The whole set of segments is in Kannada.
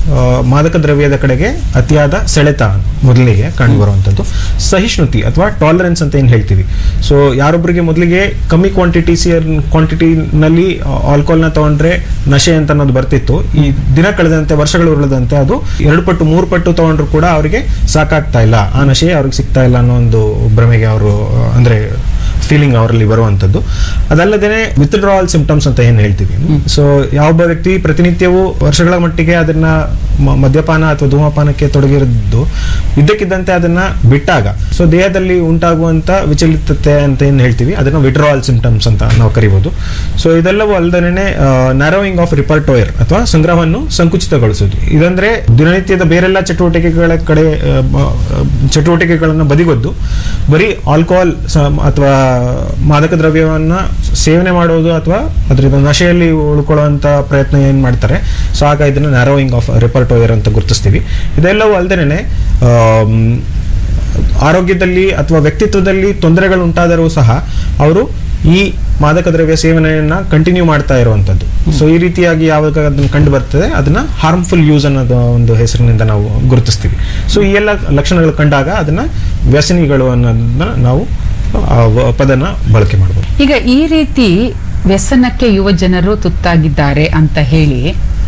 ಆ, ಮಾದಕ ದ್ರವ್ಯದ ಕಡೆಗೆ ಅತಿಯಾದ ಸೆಳೆತ ಮೊದಲಿಗೆ ಕಂಡುಬರುವಂಥದ್ದು ಸಹಿಷ್ಣುತಿ ಅಥವಾ ಟಾಲರೆನ್ಸ್ ಅಂತ ಏನು ಹೇಳ್ತೀವಿ ಸೊ ಯಾರೊಬ್ಬರಿಗೆ ಮೊದಲಿಗೆ ಕಮ್ಮಿ ಕ್ವಾಂಟಿಟೀಸ್ ಕ್ವಾಂಟಿಟಿನಲ್ಲಿ ಆಲ್ಕೋಹಾಲ್ನ ತಗೊಂಡ್ರೆ ನಶೆ ಅಂತ ಅನ್ನೋದು ಬರ್ತಿತ್ತು ಈ ದಿನ ಕಳೆದಂತೆ ವರ್ಷಗಳು ಉರುಳದಂತೆ ಅದು ಎರಡು ಪಟ್ಟು ಮೂರು ಪಟ್ಟು ತಗೊಂಡ್ರು ಕೂಡ ಅವರಿಗೆ ಸಾಕಾಗ್ತಾ ಇಲ್ಲ ಆ ನಶೆ ಅವ್ರಿಗೆ ಸಿಗ್ತಾ ಇಲ್ಲ ಅನ್ನೋ ಒಂದು ಭ್ರಮೆಗೆ ಅವರು ಅಂದ್ರೆ ಫೀಲಿಂಗ್ ಅವರಲ್ಲಿ ಬರುವಂಥದ್ದು ಅದಲ್ಲದೆ ವಿತ್ಡ್ರಾವಲ್ ಸಿಂಪ್ಟಮ್ಸ್ ಅಂತ ಏನು ಹೇಳ್ತೀವಿ ಸೊ ಯಾವೊಬ್ಬ ವ್ಯಕ್ತಿ ಪ್ರತಿನಿತ್ಯವೂ ವರ್ಷಗಳ ಮಟ್ಟಿಗೆ ಅದನ್ನ ಮ- ಮದ್ಯಪಾನ ಅಥವಾ ಧೂಮಪಾನಕ್ಕೆ ತೊಡಗಿರದ್ದು ಇದ್ದಕ್ಕಿದ್ದಂತೆ ಅದನ್ನ ಬಿಟ್ಟಾಗ ಸೊ ದೇಹದಲ್ಲಿ ಉಂಟಾಗುವಂತ ವಿಚಲಿತತೆ ಅಂತ ಏನು ಹೇಳ್ತೀವಿ ಅದನ್ನ ವಿಡ್ರಾವಲ್ ಸಿಂಪ್ಟಮ್ಸ್ ಅಂತ ನಾವು ಕರಿಬಹುದು ಸೊ ಇದೆಲ್ಲವೂ ಅಲ್ಲದೇ ನ್ಯಾರೋಯಿಂಗ್ ಆಫ್ ರಿಪರ್ಟೋಯರ್ ಅಥವಾ ಸಂಗ್ರಹವನ್ನು ಸಂಕುಚಿತಗೊಳಿಸೋದು ಇದಂದ್ರೆ ದಿನನಿತ್ಯದ ಬೇರೆಲ್ಲ ಚಟುವಟಿಕೆಗಳ ಕಡೆ ಆ, ಮ- ಆ, ಚಟುವಟಿಕೆಗಳನ್ನು ಬದಿಗೊದ್ದು ಬರೀ ಆಲ್ಕೋಹಾಲ್ ಅಥವಾ ಮಾದಕ ದ್ರವ್ಯವನ್ನ ಸೇವನೆ ಮಾಡೋದು ಅಥವಾ ಅದರಿಂದ ನಶೆಯಲ್ಲಿ ಉಳ್ಕೊಳ್ಳುವಂತ ಪ್ರಯತ್ನ ಏನ್ ಮಾಡ್ತಾರೆ ಸೊ ಆಗ ಇದನ್ನ ನ್ಯಾರೋಯಿಂಗ್ ಆಫ್ ರಿಪರ್ಟೋಯರ್ ಅಂತ ಗುರುತಿಸ್ತೀವಿ ಇದೆಲ್ಲವೂ ಅಲ್ಲದೇನೆ ಆರೋಗ್ಯದಲ್ಲಿ ಅಥವಾ ವ್ಯಕ್ತಿತ್ವದಲ್ಲಿ ತೊಂದರೆಗಳು ಉಂಟಾದರೂ ಸಹ ಅವರು ಈ ಮಾದಕ ದ್ರವ್ಯ ಸೇವನೆಯನ್ನ ಕಂಟಿನ್ಯೂ ಮಾಡ್ತಾ ಇರುವಂತದ್ದು ಸೊ ಈ ರೀತಿಯಾಗಿ ಯಾವಾಗ ಅದನ್ನ ಕಂಡು ಬರ್ತದೆ ಅದನ್ನ ಹಾರ್ಮ್ಫುಲ್ ಯೂಸ್ ಅನ್ನೋದು ಒಂದು ಹೆಸರಿನಿಂದ ನಾವು ಗುರುತಿಸ್ತೀವಿ ಸೊ ಈ ಎಲ್ಲ ಲಕ್ಷಣಗಳು ಕಂಡಾಗ ಅದನ್ನ ವ್ಯಸನಿಗಳು ಅನ್ನೋದನ್ನ ನಾವು ಆ ವ- ಪದನ ಬಳಕೆ ಮಾಡಬಹುದು ಈಗ ಈ ರೀತಿ ವ್ಯಸನಕ್ಕೆ ಯುವ ಜನರು ತುತ್ತಾಗಿದ್ದಾರೆ ಅಂತ ಹೇಳಿ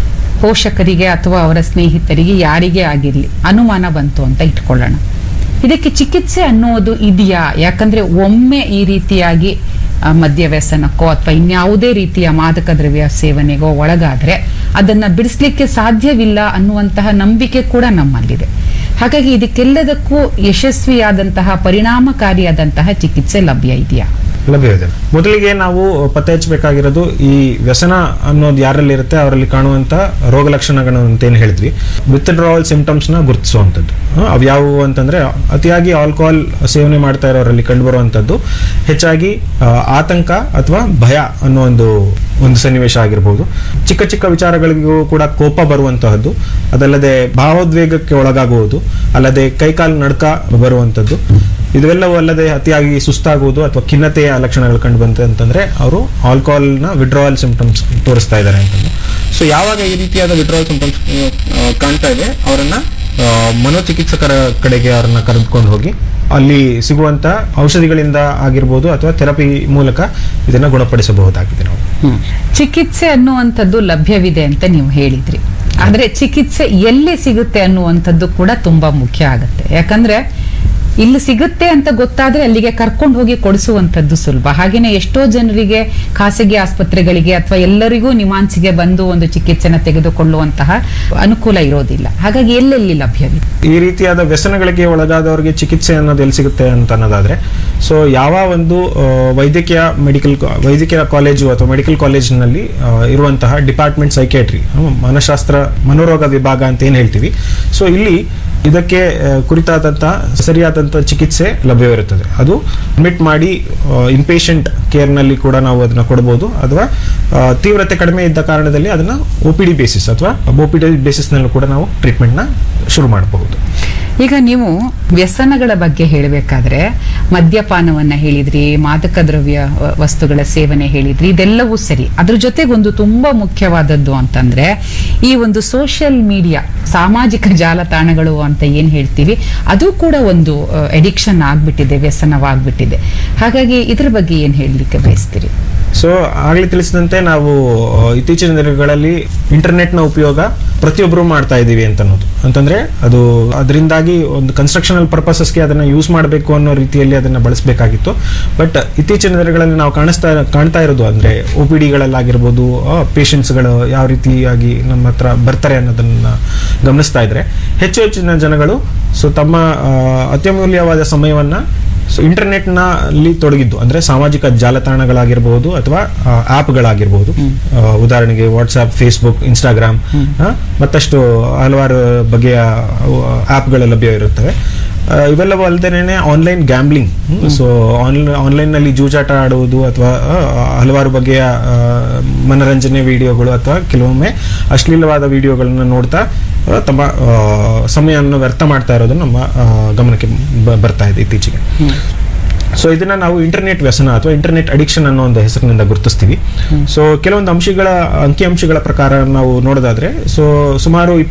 ಪೋಷಕರಿಗೆ ಅಥವಾ ಅವರ ಸ್ನೇಹಿತರಿಗೆ ಯಾರಿಗೇ ಆಗಿರ್ಲಿ ಅನುಮಾನ ಬಂತು ಅಂತ ಇಟ್ಕೊಳ್ಳೋಣ ಇದಕ್ಕೆ ಚಿಕಿತ್ಸೆ ಅನ್ನೋದು ಇದೆಯಾ ಯಾಕಂದ್ರೆ ಒಮ್ಮೆ ಈ ರೀತಿಯಾಗಿ ಆ, ಮದ್ಯ ವ್ಯಸನಕ್ಕೋ ಅಥವಾ ಇನ್ಯಾವುದೇ ರೀತಿಯ ಮಾದಕ ದ್ರವ್ಯ ಸೇವನೆಗೋ ಒಳಗಾದ್ರೆ ಅದನ್ನ ಬಿಡಿಸ್ಲಿಕ್ಕೆ ಸಾಧ್ಯವಿಲ್ಲ ಅನ್ನುವಂತಹ ನಂಬಿಕೆ ಕೂಡ ನಮ್ಮಲ್ಲಿದೆ ಹಾಗಾಗಿ ಇದಕ್ಕೆಲ್ಲದಕ್ಕೂ ಯಶಸ್ವಿಯಾದಂತಹ ಪರಿಣಾಮಕಾರಿಯಾದಂತಹ ಚಿಕಿತ್ಸೆ ಲಭ್ಯ ಇದೆಯಾ ಲಭ್ಯವಿದೆ ಮೊದಲಿಗೆ ನಾವು ಪತ್ತೆ ಹಚ್ಚಬೇಕಾಗಿರೋದು ಈ ವ್ಯಸನ ಅನ್ನೋದು ಯಾರಲ್ಲಿ ಇರುತ್ತೆ ಅವರಲ್ಲಿ ಕಾಣುವಂತ ರೋಗ ಲಕ್ಷಣಗಳು ಅಂತ ಏನು ಹೇಳಿದ್ವಿ ವಿತ್ಡ್ರಾವಲ್ ಸಿಂಪ್ಟಮ್ಸ್ ನ ಗುರುತಿಸುವಂಥದ್ದು ಹ, ಅವು ಯಾವುವು ಅಂತಂದ್ರೆ ಅತಿಯಾಗಿ ಆಲ್ಕೋಹಾಲ್ ಸೇವನೆ ಮಾಡ್ತಾ ಇರೋರಲ್ಲಿ ಕಂಡುಬರುವಂಥದ್ದು ಹೆಚ್ಚಾಗಿ ಆ, ಆತಂಕ ಅಥವಾ ಭಯ ಅನ್ನೋ ಒಂದು ಒಂದು ಸನ್ನಿವೇಶ ಆಗಿರ್ಬೋದು ಚಿಕ್ಕ ಚಿಕ್ಕ ವಿಚಾರಗಳಿಗೂ ಕೂಡ ಕೋಪ ಬರುವಂತಹದ್ದು ಅದಲ್ಲದೆ ಭಾವೋದ್ವೇಗಕ್ಕೆ ಒಳಗಾಗುವುದು ಅಲ್ಲದೆ ಕೈಕಾಲು ನಡ್ಕ ಬರುವಂಥದ್ದು ಇವೆಲ್ಲವೂ ಅಲ್ಲದೆ ಅತಿಯಾಗಿ ಸುಸ್ತಾಗುವುದು ಅಥವಾ ಖಿನ್ನತೆಯ ಲಕ್ಷಣಗಳು ಕಂಡು ಬಂತು ಅಂತಂದ್ರೆ ಅವರು ಆಲ್ಕೋಹಾಲ್ನ ವಿಡ್ರಾವಲ್ ಸಿಂಪ್ಟಮ್ಸ್ ತೋರಿಸ್ತಾ ಇದ್ದಾರೆ ಅಂತಂದು ಸೊ ಯಾವಾಗ ಈ ರೀತಿಯಾದ ವಿಡ್ರಾವಲ್ ಸಿಂಪ್ಟಮ್ಸ್ ಕಾಣ್ತಾ ಇದೆ ಅವರನ್ನ ಆ, ಮನೋಚಿಕಿತ್ಸಕರ ಕಡೆಗೆ ಅವ್ರನ್ನ ಕರೆದುಕೊಂಡು ಹೋಗಿ ಅಲ್ಲಿ ಸಿಗುವಂತ ಔಷಧಿಗಳಿಂದ ಆಗಿರ್ಬೋದು ಅಥವಾ ಥೆರಪಿ ಮೂಲಕ ಇದನ್ನ ಗುಣಪಡಿಸಬಹುದಾಗಿದೆ ನಾವು ಚಿಕಿತ್ಸೆ ಅನ್ನುವಂಥದ್ದು ಲಭ್ಯವಿದೆ ಅಂತ ನೀವು ಹೇಳಿದ್ರಿ ಆದ್ರೆ ಚಿಕಿತ್ಸೆ ಎಲ್ಲಿ ಸಿಗುತ್ತೆ ಅನ್ನುವಂಥದ್ದು ಕೂಡ ತುಂಬಾ ಮುಖ್ಯ ಆಗುತ್ತೆ ಯಾಕಂದ್ರೆ ಇಲ್ಲಿ ಸಿಗುತ್ತೆ ಅಂತ ಗೊತ್ತಾದ್ರೆ ಅಲ್ಲಿಗೆ ಕರ್ಕೊಂಡು ಹೋಗಿ ಕೊಡಿಸುವಂಥದ್ದು ಸುಲಭ ಹಾಗೇನೆ ಎಷ್ಟೋ ಜನರಿಗೆ ಖಾಸಗಿ ಆಸ್ಪತ್ರೆಗಳಿಗೆ ಅಥವಾ ಎಲ್ಲರಿಗೂ ನಿಮಾನ್ಸಿಗೆ ಬಂದು ಒಂದು ಚಿಕಿತ್ಸೆನ ತೆಗೆದುಕೊಳ್ಳುವಂತಹ ಅನುಕೂಲ ಇರೋದಿಲ್ಲ ಹಾಗಾಗಿ ಎಲ್ಲೆಲ್ಲಿ ಲಭ್ಯವಿದೆ ಈ ರೀತಿಯಾದ ವ್ಯಸನಗಳಿಗೆ ಒಳಗಾದವರಿಗೆ ಚಿಕಿತ್ಸೆ ಅನ್ನೋದು ಎಲ್ಲಿ ಸಿಗುತ್ತೆ ಅಂತ ಅನ್ನೋದಾದ್ರೆ ಸೊ ಯಾವ ಒಂದು ಆ, ವೈದ್ಯಕೀಯ ಮೆಡಿಕಲ್ ವೈದ್ಯಕೀಯ ಕಾಲೇಜು ಅಥವಾ ಮೆಡಿಕಲ್ ಕಾಲೇಜಿನಲ್ಲಿ ಆ, ಇರುವಂತಹ ಡಿಪಾರ್ಟ್ಮೆಂಟ್ ಸೈಕೇಟ್ರಿ ಮನಃಶಾಸ್ತ್ರ ಮನೋರೋಗ ವಿಭಾಗ ಅಂತ ಏನು ಹೇಳ್ತೀವಿ ಸೊ ಇಲ್ಲಿ ಇದಕ್ಕೆ ಆ, ಕುರಿತಾದಂತಹ ಸರಿಯಾದಂತಹ ಚಿಕಿತ್ಸೆ ಲಭ್ಯವಿರುತ್ತದೆ ಅದು ಅಡ್ಮಿಟ್ ಮಾಡಿ ಇನ್ಪೇಷಂಟ್ ಕೇರ್ನಲ್ಲಿ ಕೂಡ ನಾವು ಅದನ್ನ ಕೊಡಬಹುದು ಅಥವಾ ಆ, ತೀವ್ರತೆ ಕಡಿಮೆ ಇದ್ದ ಕಾರಣದಲ್ಲಿ ಅದನ್ನ ಒ ಪಿ ಡಿ ಬೇಸಿಸ್ ಅಥವಾ ಒ ಪಿ ಡಿ ಬೇಸಿಸ್ನಲ್ಲೂ ಕೂಡ ನಾವು ಟ್ರೀಟ್ಮೆಂಟ್ನ ಶುರು ಮಾಡಬಹುದು ಈಗ ನೀವು ವ್ಯಸನಗಳ ಬಗ್ಗೆ ಹೇಳಬೇಕಾದ್ರೆ ಮದ್ಯಪಾನವನ್ನ ಹೇಳಿದ್ರಿ ಮಾದಕ ದ್ರವ್ಯ ವ- ವಸ್ತುಗಳ ಸೇವನೆ ಹೇಳಿದ್ರಿ ಇದೆಲ್ಲವೂ ಸರಿ ಅದ್ರ ಜೊತೆಗೆ ಒಂದು ತುಂಬಾ ಮುಖ್ಯವಾದದ್ದು ಅಂತಂದ್ರೆ ಈ ಒಂದು ಸೋಷಿಯಲ್ ಮೀಡಿಯಾ ಸಾಮಾಜಿಕ ಜಾಲತಾಣಗಳು ಅಂತ ಏನ್ ಹೇಳ್ತೀವಿ ಅದು ಕೂಡ ಒಂದು ಎಡಿಕ್ಷನ್ ಆಗ್ಬಿಟ್ಟಿದೆ ವ್ಯಸನವಾಗ್ಬಿಟ್ಟಿದೆ ಹಾಗಾಗಿ ಇದ್ರ ಬಗ್ಗೆ ಏನ್ ಹೇಳಲಿಕ್ಕೆ ಬಯಸ್ತೀರಿ ಸೊ ಆಗ್ಲೇ ತಿಳಿಸಿದಂತೆ ನಾವು ಆ, ಇತ್ತೀಚಿನ ದಿನಗಳಲ್ಲಿ ಇಂಟರ್ನೆಟ್ನ ಉಪಯೋಗ ಪ್ರತಿಯೊಬ್ಬರು ಮಾಡ್ತಾ ಇದ್ದೀವಿ ಅಂತ ಅನ್ನೋದು ಅಂತಂದ್ರೆ ಅದು ಅದರಿಂದಾಗಿ ಒಂದು ಕನ್ಸ್ಟ್ರಕ್ಷನಲ್ ಪರ್ಪಸಸ್ಗೆ ಅದನ್ನ ಯೂಸ್ ಮಾಡಬೇಕು ಅನ್ನೋ ರೀತಿಯಲ್ಲಿ ಅದನ್ನ ಬಳಸಬೇಕಾಗಿತ್ತು ಬಟ್ ಇತ್ತೀಚಿನ ದಿನಗಳಲ್ಲಿ ನಾವು ಕಾಣಿಸ್ತಾ ಕಾಣ್ತಾ ಇರೋದು ಅಂದ್ರೆ ಒ ಪಿ ಡಿಗಳಲ್ಲಾಗಿರ್ಬೋದು ಪೇಷಂಟ್ಸ್ಗಳು ಯಾವ ರೀತಿಯಾಗಿ ನಮ್ಮ ಹತ್ರ ಬರ್ತಾರೆ ಅನ್ನೋದನ್ನ ಗಮನಿಸ್ತಾ ಇದ್ರೆ ಹೆಚ್ಚು ಹೆಚ್ಚಿನ ಜನಗಳು ಸೊ ತಮ್ಮ ಆ, ಅತ್ಯಮೂಲ್ಯವಾದ ಸಮಯವನ್ನ ಸೊ ಇಂಟರ್ನೆಟ್ನಲ್ಲಿ ತೊಡಗಿದ್ದು ಅಂದ್ರೆ ಸಾಮಾಜಿಕ ಜಾಲತಾಣಗಳಾಗಿರ್ಬೋದು ಅಥವಾ ಆ್ಯಪ್ಗಳಾಗಿರ್ಬೋದು ಉದಾಹರಣೆಗೆ ವಾಟ್ಸ್ಆಪ್ ಫೇಸ್ಬುಕ್ ಇನ್ಸ್ಟಾಗ್ರಾಮ್ ಮತ್ತಷ್ಟು ಹಲವಾರು ಬಗೆಯ ಆ್ಯಪ್ಗಳು ಲಭ್ಯ ಇರುತ್ತವೆ ಆ, ಇವೆಲ್ಲವೂ ಅಲ್ಲದೇನೆ ಆನ್ಲೈನ್ ಗ್ಯಾಮ್ಲಿಂಗ್ ಸೊ ಆನ್ಲೈನ್ ನಲ್ಲಿ ಜೂಜಾಟ ಆಡುವುದು ಅಥವಾ ಆ, ಹಲವಾರು ಬಗೆಯ ಆ, ಮನರಂಜನೆ ವಿಡಿಯೋಗಳು ಅಥವಾ ಕೆಲವೊಮ್ಮೆ ಅಶ್ಲೀಲವಾದ ವಿಡಿಯೋಗಳನ್ನ ನೋಡ್ತಾ ಆ, ತಮ್ಮ ಆ, ಸಮಯವನ್ನು ವ್ಯರ್ಥ ಮಾಡ್ತಾ ಇರೋದು ನಮ್ಮ ಆ, ಗಮನಕ್ಕೆ ಬ- ಬರ್ತಾ ಇದೆ ಇತ್ತೀಚೆಗೆ ಸೊ ಇದನ್ನ ನಾವು ಇಂಟರ್ನೆಟ್ ವ್ಯಸನ ಅಥವಾ ಇಂಟರ್ನೆಟ್ ಅಡಿಕ್ಷನ್ ಅನ್ನೋ ಒಂದು ಹೆಸರಿನಿಂದ ಗುರುತಿಸ್ತೀವಿ ಸೊ ಕೆಲವೊಂದು ಅಂಶಗಳ ಅಂಕಿಅಂಶಗಳ ಪ್ರಕಾರ ನಾವು ನೋಡೋದಾದ್ರೆ ಸೊ ಸುಮಾರು